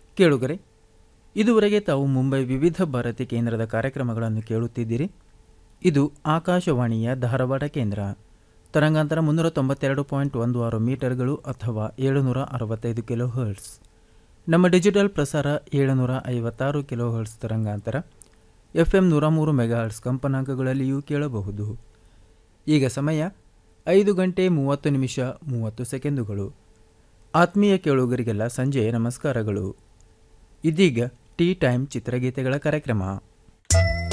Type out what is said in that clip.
ಕೇಳುಗರೆ ಇದುವರೆಗೆ ತಾವು ಮುಂಬೈ ವಿವಿಧ ಭಾರತಿ ಕೇಂದ್ರದ ಕಾರ್ಯಕ್ರಮಗಳನ್ನು ಕೇಳುತ್ತಿದ್ದೀರಿ ಇದು ಆಕಾಶವಾಣಿಯ ಧಾರವಾಡ ಕೇಂದ್ರ ತರಂಗಾಂತರ ಮುನ್ನೂರ ತೊಂಬತ್ತೆರಡು ಪಾಯಿಂಟ್ ಒಂದು ಆರು ಮೀಟರ್ಗಳು ಅಥವಾ ಏಳುನೂರ ಅರವತ್ತೈದು ಕಿಲೋ ಹರ್ಟ್ಸ್ ನಮ್ಮ ಡಿಜಿಟಲ್ ಪ್ರಸಾರ ಏಳುನೂರ ಐವತ್ತಾರು ಕಿಲೋ ಹರ್ಟ್ಸ್ ತರಂಗಾಂತರ ಎಫ್ ಎಂ ನೂರ ಮೂರು ಮೆಗಾಹರ್ಟ್ಸ್ ಕಂಪನಾಂಕಗಳಲ್ಲಿಯೂ ಕೇಳಬಹುದು ಈಗ ಸಮಯ ಐದು ಗಂಟೆ ಮೂವತ್ತು ನಿಮಿಷ ಮೂವತ್ತು ಸೆಕೆಂಡುಗಳು ಆತ್ಮೀಯ ಕೇಳುಗರಿಗೆಲ್ಲ ಸಂಜೆ ನಮಸ್ಕಾರಗಳು ಇದೀಗ ಟೀ ಟೈಮ್ ಚಿತ್ರಗೀತೆಗಳ ಕಾರ್ಯಕ್ರಮ